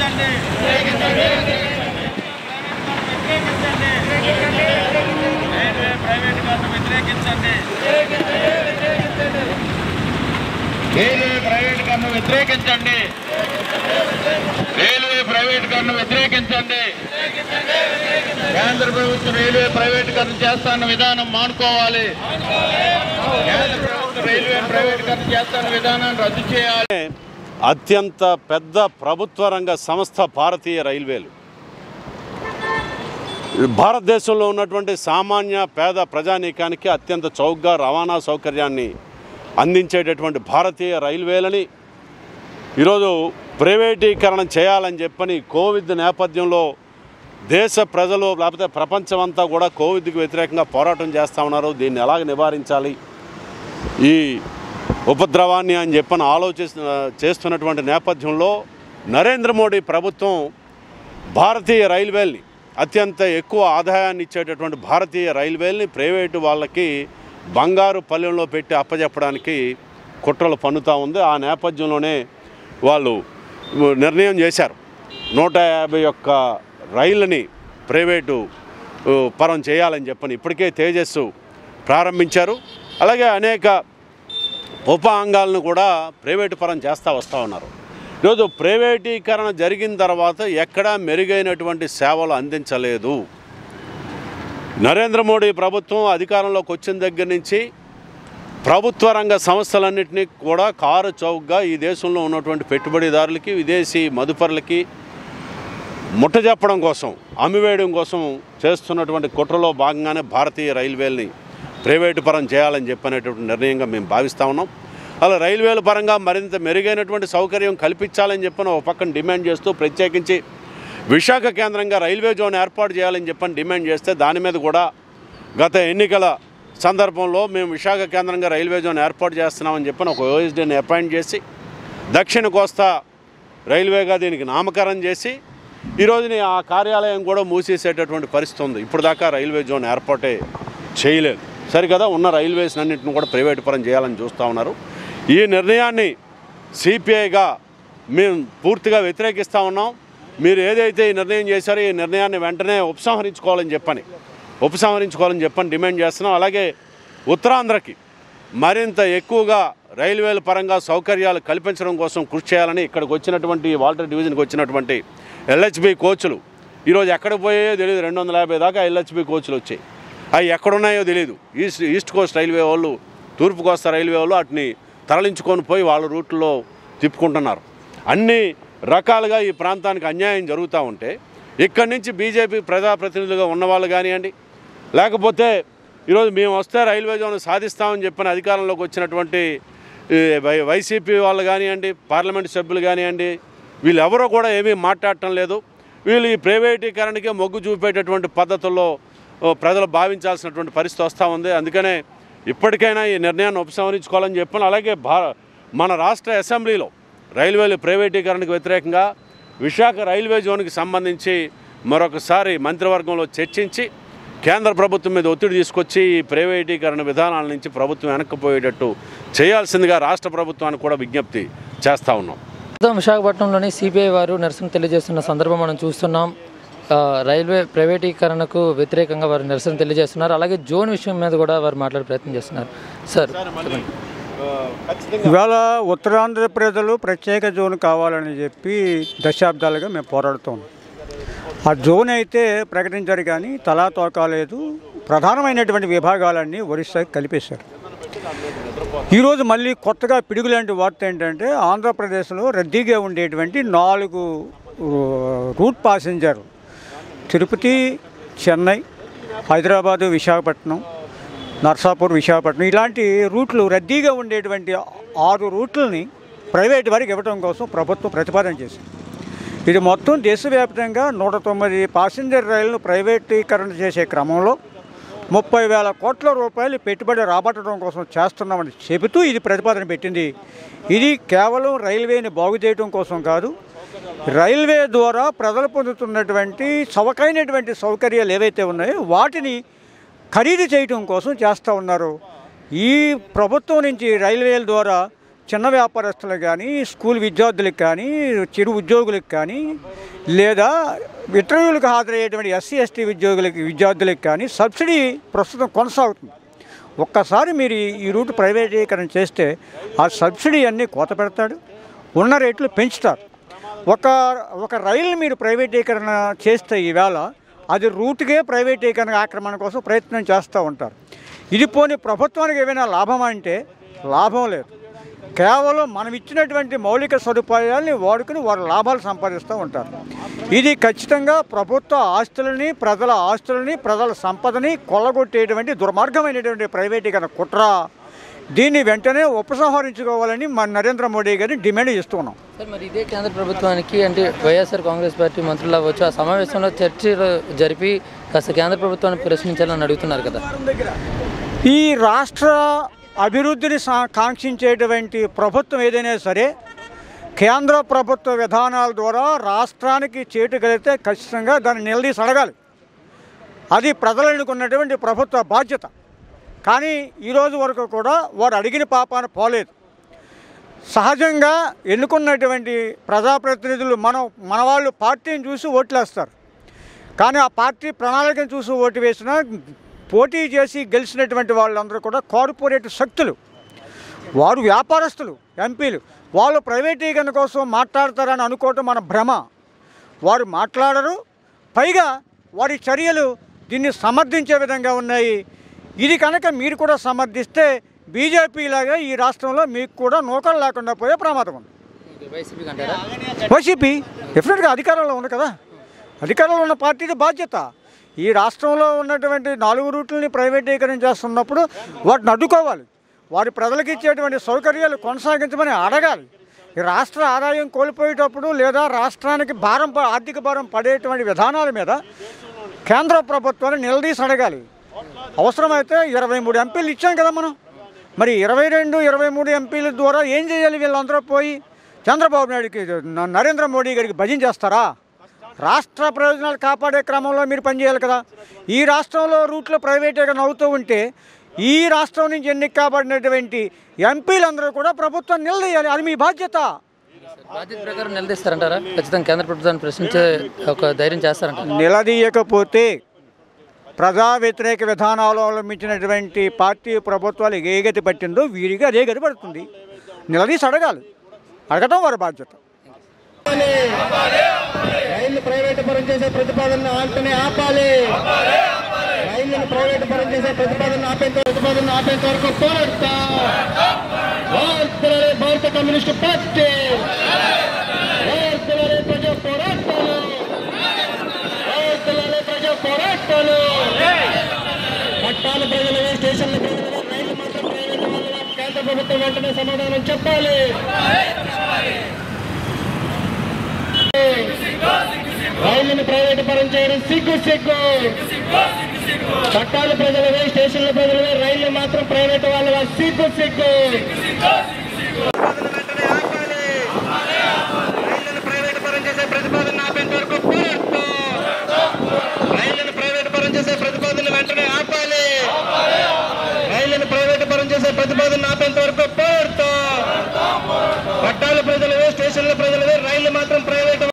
వ్యతిరేకించండి railway ప్రైవేటీకరణ వ్యతిరేకించండి railway ప్రైవేటీకరణ వ్యతిరేకించండి railway ప్రైవేటీకరణ వ్యతిరేకించండి కేంద్ర ప్రభుత్వం రైల్వే ప్రైవేటీకరణ చేస్తాన్న విధానం మానుకోవాలి కేంద్ర ప్రభుత్వం రైల్వే ప్రైవేటీకరణ చేస్తాన్న విధానాన్ని రద్దు చేయాలి అత్యంత పెద్ద ప్రభుత్వ రంగ సంస్థ భారతీయ రైల్వేలు భారతదేశంలో ఉన్నటువంటి సామాన్య పేద ప్రజానీకానికి అత్యంత చౌకగా రవాణా సౌకర్యాన్ని అందించేటటువంటి భారతీయ రైల్వేలని ఈరోజు ప్రైవేటీకరణ చేయాలని చెప్పని కోవిడ్ నేపథ్యంలో దేశ ప్రజలు లేకపోతే ప్రపంచమంతా కూడా కోవిడ్కి వ్యతిరేకంగా పోరాటం చేస్తూ ఉన్నారు దీన్ని ఎలాగ నివారించాలి ఈ ఉపద్రవాన్ని అని చెప్పని ఆలోచిస్తు చేస్తున్నటువంటి నేపథ్యంలో నరేంద్ర మోడీ ప్రభుత్వం భారతీయ రైల్వేల్ని అత్యంత ఎక్కువ ఆదాయాన్ని ఇచ్చేటటువంటి భారతీయ రైల్వేల్ని ప్రైవేటు వాళ్ళకి బంగారు పల్లెంలో పెట్టి అప్పజెప్పడానికి కుట్రలు పన్నుతూ ఉంది ఆ నేపథ్యంలోనే వాళ్ళు నిర్ణయం చేశారు నూట యాభై ఒక్క రైళ్ళని ప్రైవేటు ఉ, పరం చేయాలని చెప్పని ఇప్పటికే తేజస్సు ప్రారంభించారు అలాగే అనేక ఉప అంగాలను కూడా ప్రైవేటు పరం చేస్తూ వస్తూ ఉన్నారు ఈరోజు ప్రైవేటీకరణ జరిగిన తర్వాత ఎక్కడా మెరుగైనటువంటి సేవలు అందించలేదు నరేంద్ర మోడీ ప్రభుత్వం అధికారంలోకి వచ్చిన దగ్గర నుంచి ప్రభుత్వ రంగ సంస్థలన్నింటినీ కూడా కారు చౌకగా ఈ దేశంలో ఉన్నటువంటి పెట్టుబడిదారులకి విదేశీ మదుపరులకి ముట్టజెప్పడం కోసం అమ్మివేయడం కోసం చేస్తున్నటువంటి కుట్రలో భాగంగానే భారతీయ రైల్వేల్ని ప్రైవేటు పరం చేయాలని చెప్పనేటువంటి నిర్ణయంగా మేము భావిస్తూ ఉన్నాం అలా రైల్వేల పరంగా మరింత మెరుగైనటువంటి సౌకర్యం కల్పించాలని చెప్పని ఒక పక్కన డిమాండ్ చేస్తూ ప్రత్యేకించి విశాఖ కేంద్రంగా రైల్వే జోన్ ఏర్పాటు చేయాలని చెప్పని డిమాండ్ చేస్తే దాని మీద కూడా గత ఎన్నికల సందర్భంలో మేము విశాఖ కేంద్రంగా రైల్వే జోన్ ఏర్పాటు చేస్తున్నామని చెప్పని ఒక ఓఎస్డీని అపాయింట్ చేసి దక్షిణ కోస్తా రైల్వేగా దీనికి నామకరణం చేసి ఈ రోజుని ఆ కార్యాలయం కూడా మూసేసేటటువంటి పరిస్థితి ఉంది ఇప్పుడు దాకా రైల్వే జోన్ ఏర్పాటే చేయలేదు సరికదా ఉన్న రైల్వేస్ అన్నింటిని కూడా ప్రైవేట్ పరం చేయాలని చూస్తూ ఉన్నారు ఈ నిర్ణయాన్ని సిపిఐగా మేము పూర్తిగా వ్యతిరేకిస్తూ ఉన్నాం మీరు ఏదైతే ఈ నిర్ణయం చేశారో ఈ నిర్ణయాన్ని వెంటనే ఉపసంహరించుకోవాలని చెప్పని ఉపసంహరించుకోవాలని చెప్పని డిమాండ్ చేస్తున్నాం అలాగే ఉత్తరాంధ్రకి మరింత ఎక్కువగా రైల్వేల పరంగా సౌకర్యాలు కల్పించడం కోసం కృషి చేయాలని ఇక్కడికి వచ్చినటువంటి వాల్టర్ డివిజన్కి వచ్చినటువంటి ఎల్హెచ్బి కోచ్లు ఈరోజు ఎక్కడ పోయాయో తెలియదు రెండు వందల యాభై దాకా ఎల్హెచ్బి కోచ్లు వచ్చాయి అవి ఎక్కడున్నాయో తెలియదు ఈస్ట్ ఈస్ట్ కోస్ట్ రైల్వే వాళ్ళు తూర్పు కోస్తా రైల్వే వాళ్ళు వాటిని తరలించుకొని పోయి వాళ్ళ రూట్లో తిప్పుకుంటున్నారు అన్ని రకాలుగా ఈ ప్రాంతానికి అన్యాయం జరుగుతూ ఉంటే ఇక్కడి నుంచి బీజేపీ ప్రజాప్రతినిధులుగా ఉన్నవాళ్ళు కానివ్వండి లేకపోతే ఈరోజు మేము వస్తే రైల్వే జోన్ సాధిస్తామని చెప్పిన అధికారంలోకి వచ్చినటువంటి ఈ వై- వైసీపీ వాళ్ళు కానివ్వండి పార్లమెంట్ సభ్యులు కానివ్వండి వీళ్ళెవరూ కూడా ఏమీ మాట్లాడటం లేదు వీళ్ళు ఈ ప్రైవేటీకరణకే మొగ్గు చూపేటటువంటి పద్ధతుల్లో ఓ, ప్రజలు భావించాల్సినటువంటి పరిస్థితి వస్తూ ఉంది అందుకనే ఇప్పటికైనా ఈ నిర్ణయాన్ని ఉపసంహరించుకోవాలని చెప్పాను అలాగే భా మన రాష్ట్ర అసెంబ్లీలో రైల్వేలు ప్రైవేటీకరణకు వ్యతిరేకంగా విశాఖ రైల్వే జోన్కి సంబంధించి మరొకసారి మంత్రివర్గంలో చర్చించి కేంద్ర ప్రభుత్వం మీద ఒత్తిడి తీసుకొచ్చి ఈ ప్రైవేటీకరణ విధానాల నుంచి ప్రభుత్వం వెనక్కిపోయేటట్టు చేయాల్సిందిగా రాష్ట్ర ప్రభుత్వానికి కూడా విజ్ఞప్తి చేస్తూ ఉన్నాం ప్రస్తుతం విశాఖపట్నంలోని సిపిఐ వారు నిరసన తెలియజేస్తున్న సందర్భం మనం చూస్తున్నాం ఆ, రైల్వే ప్రైవేటీకరణకు వ్యతిరేకంగా వారు నిరసన తెలియజేస్తున్నారు అలాగే జోన్ విషయం మీద కూడా వారు మాట్లాడే ప్రయత్నం చేస్తున్నారు సార్ ఇవాళ ఉత్తరాంధ్ర ప్రజలు ప్రత్యేక జోన్ కావాలని చెప్పి దశాబ్దాలుగా మేము పోరాడుతున్నాం ఆ జోన్ అయితే ప్రకటించారు కానీ తలా తోకాలేదు ప్రధానమైనటువంటి విభాగాలన్నీ ఒరిస్సాకి కలిపేశారు ఈరోజు మళ్ళీ కొత్తగా పిడుగులాంటి వార్త ఏంటంటే ఆంధ్రప్రదేశ్లో రద్దీగా ఉండేటువంటి నాలుగు ఊ, రూట్ ప్యాసింజర్ తిరుపతి చెన్నై హైదరాబాదు విశాఖపట్నం నర్సాపూర్ విశాఖపట్నం ఇలాంటి రూట్లు రద్దీగా ఉండేటువంటి ఆరు రూట్లని ప్రైవేట్ వారికి ఇవ్వడం కోసం ప్రభుత్వం ప్రతిపాదన చేసింది ఇది మొత్తం దేశవ్యాప్తంగా నూట తొమ్మిది ప్యాసింజర్ రైళ్లను ప్రైవేటీకరణ చేసే క్రమంలో ముప్పై వేల కోట్ల రూపాయలు పెట్టుబడి రాబట్టడం కోసం చేస్తున్నామని చెబుతూ ఇది ప్రతిపాదన పెట్టింది ఇది కేవలం రైల్వేని బాగు చేయడం కోసం కాదు రైల్వే ద్వారా ప్రజలు పొందుతున్నటువంటి చవకైనటువంటి సౌకర్యాలు ఏవైతే ఉన్నాయో వాటిని ఖరీదు చేయటం కోసం చేస్తూ ఉన్నారు ఈ ప్రభుత్వం నుంచి రైల్వేల ద్వారా చిన్న వ్యాపారస్తులకు కానీ స్కూల్ విద్యార్థులకు కానీ చిరు ఉద్యోగులకు కానీ లేదా ఇంటర్వ్యూలకు హాజరయ్యేటువంటి ఎస్సీ ఎస్టీ ఉద్యోగులకి విద్యార్థులకు కానీ సబ్సిడీ ప్రస్తుతం కొనసాగుతుంది ఒక్కసారి మీరు ఈ- ఈ రూట్ ప్రైవేటీకరణ చేస్తే ఆ సబ్సిడీ అన్నీ కోత పెడతాడు ఉన్న రేట్లు పెంచుతారు ఒక ఒక రైలు మీరు ప్రైవేటీకరణ చేస్తే ఈవేళ అది రూట్కే ప్రైవేటీకరణ ఆక్రమణ కోసం ప్రయత్నం చేస్తూ ఉంటారు ఇది పోని ప్రభుత్వానికి ఏమైనా లాభం అంటే లాభం లేదు కేవలం మనం ఇచ్చినటువంటి మౌలిక సదుపాయాల్ని వాడుకుని వారు లాభాలు సంపాదిస్తూ ఉంటారు ఇది ఖచ్చితంగా ప్రభుత్వ ఆస్తులని ప్రజల ఆస్తులని ప్రజల సంపదని కొల్లగొట్టేటువంటి దుర్మార్గమైనటువంటి ప్రైవేటీకరణ కుట్ర దీన్ని వెంటనే ఉపసంహరించుకోవాలని మన నరేంద్ర మోడీ గారిని డిమాండ్ చేస్తున్నాం సార్ మరి ఇదే కేంద్ర ప్రభుత్వానికి అంటే వైఎస్ఆర్ కాంగ్రెస్ పార్టీ మంత్రులు అవ్వచ్చు ఆ సమావేశంలో చర్చలు జరిపి కాస్త కేంద్ర ప్రభుత్వాన్ని ప్రశ్నించాలని అడుగుతున్నారు కదా ఈ రాష్ట్ర అభివృద్ధిని సా- కాంక్షించేటువంటి ప్రభుత్వం ఏదైనా సరే కేంద్ర ప్రభుత్వ విధానాల ద్వారా రాష్ట్రానికి చేటు కలిగితే ఖచ్చితంగా దాన్ని నిలదీసి అడగాలి అది ప్రజలకు ఉన్నటువంటి ప్రభుత్వ బాధ్యత కానీ ఈరోజు వరకు కూడా వారు అడిగిన పాపాన పోలేదు సహజంగా ఎన్నుకున్నటువంటి ప్రజాప్రతినిధులు మనం మన వాళ్ళు పార్టీని చూసి ఓట్లేస్తారు కానీ ఆ పార్టీ ప్రణాళికను చూసి ఓటు వేసినా పోటీ చేసి గెలిచినటువంటి వాళ్ళందరూ కూడా కార్పొరేట్ శక్తులు వారు వ్యాపారస్తులు ఎంపీలు వాళ్ళు ప్రైవేటీకరణ కోసం మాట్లాడతారని అనుకోవటం మన భ్రమ వారు మాట్లాడరు పైగా వారి చర్యలు దీన్ని సమర్థించే విధంగా ఉన్నాయి ఇది కనుక మీరు కూడా సమర్థిస్తే బీజేపీ లాగా ఈ రాష్ట్రంలో మీకు కూడా నూకలు లేకుండా పోయే ప్రమాదం ఉంది వైసీపీ అంటారా వైసీపీ డెఫినెట్గా అధికారంలో ఉంది కదా అధికారంలో ఉన్న పార్టీది బాధ్యత ఈ రాష్ట్రంలో ఉన్నటువంటి నాలుగు రూట్లని ప్రైవేటీకరణ చేస్తున్నప్పుడు వాటిని అడ్డుకోవాలి వారి ప్రజలకు ఇచ్చేటువంటి సౌకర్యాలు కొనసాగించమని అడగాలి ఈ రాష్ట్ర ఆదాయం కోల్పోయేటప్పుడు లేదా రాష్ట్రానికి భారం ప- ఆర్థిక భారం పడేటువంటి విధానాల మీద కేంద్ర ప్రభుత్వాన్ని నిలదీసి అడగాలి అవసరమైతే ఇరవై మూడు ఎంపీలు ఇచ్చాం కదా మనం మరి ఇరవై రెండు ఇరవై మూడు ఎంపీల ద్వారా ఏం చేయాలి వీళ్ళందరూ పోయి చంద్రబాబు నాయుడుకి న- నరేంద్ర మోడీ గారికి భజన చేస్తారా రాష్ట్ర ప్రయోజనాలు కాపాడే క్రమంలో మీరు పనిచేయాలి కదా ఈ రాష్ట్రంలో రూట్లో ప్రైవేటీకరణ అవుతూ ఉంటే ఈ రాష్ట్రం నుంచి ఎన్నిక కాబడినటువంటి ఎంపీలందరూ కూడా ప్రభుత్వం నిలదీయాలి అది మీ బాధ్యత బాధ్యత ప్రకారం నిలదీస్తారంటారా ఖచ్చితంగా కేంద్ర ప్రభుత్వాన్ని ప్రశ్నించే ఒక ధైర్యం చేస్తారంటారా నిలదీయకపోతే ప్రజా వ్యతిరేక విధానాలు అవలంబించినటువంటి పార్టీ ప్రభుత్వాలు ఏ గతి పట్టిందో వీరికి అదే గతి పడుతుంది నిలదీసి అడగాలి అడగటం వారి బాధ్యత రైళ్లు ప్రైవేటు పరం చేసే ప్రతిపాదన ఆంటనే ఆపాలి రైళ్లను ప్రైవేటు పరం చేసే ప్రతిపాదన ఆపేంత ప్రతిపాదన ఆపేంత వరకు పోరాడతా వార్తలే భారత కమ్యూనిస్టు పార్టీ వార్తలే ప్రజా పోరాటాలు వార్తలే ప్రజా పోరాటాలు పట్టాల ప్రజలవే స్టేషన్ల ప్రజలవే రైళ్లు మాత్రం ప్రైవేటు వాళ్ళ కేంద్ర ప్రభుత్వం వెంటనే సమాధానం చెప్పాలి రైళ్లను ప్రైవేటు పరం చేయడం సిగ్గు సిగ్గు చట్టాలు ప్రజలవే స్టేషన్ల ప్రజలవే రైళ్లు మాత్రం ప్రైవేటు వాళ్ళ సిగ్గు సిగ్గు రైళ్లను ప్రైవేటు పరం చేసే ప్రతిపాదన ఆపేంత వరకు పోరాడతాం. రైళ్లను ప్రైవేటు పరం చేసే ప్రతిపాదన వెంటనే ఆపాలి రైళ్లను ప్రైవేటు పరం చేసే ప్రతిపాదన ఆపేంత వరకు పోరాడతాం పట్టాల ప్రజలవే స్టేషన్ల ప్రజలవే రైళ్లు మాత్రం ప్రైవేటు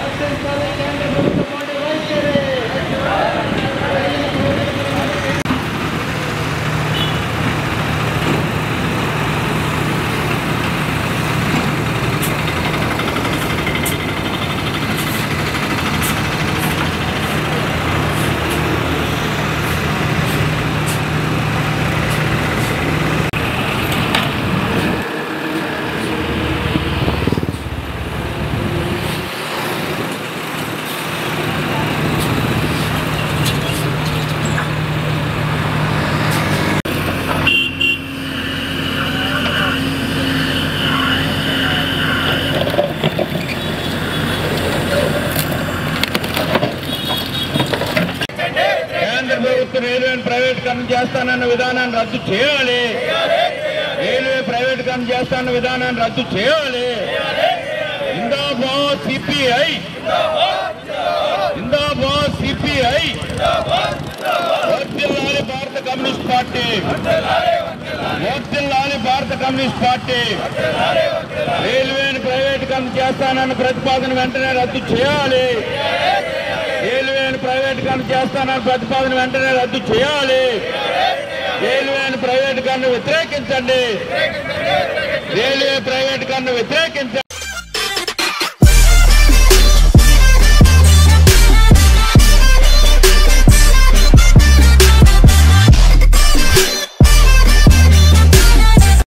కేంద్ర ప్రభుత్వం రైల్వేని ప్రైవేటీకరణ చేస్తానన్న విధానాన్ని రద్దు చేయాలి రైల్వే ప్రైవేటీకరణ చేస్తానన్న విధానాన్ని రద్దు చేయాలి ఇందాబాద్ సిపిఐ ఇందాబాద్ సిపిఐ వర్ధిల్లాలి భారత కమ్యూనిస్ట్ పార్టీ వర్ధిల్లాలి భారత కమ్యూనిస్ట్ పార్టీ రైల్వేని ప్రైవేటీకరణ చేస్తానన్న ప్రతిపాదన వెంటనే రద్దు చేయాలి రైల్వేని ప్రైవేటీకరణ చేస్తానన్న ప్రతిపాదన వెంటనే రద్దు చేయాలి రైల్వేని ప్రైవేటీకరణ వ్యతిరేకించండి రైల్వే ప్రైవేటీకరణ వ్యతిరేకించండి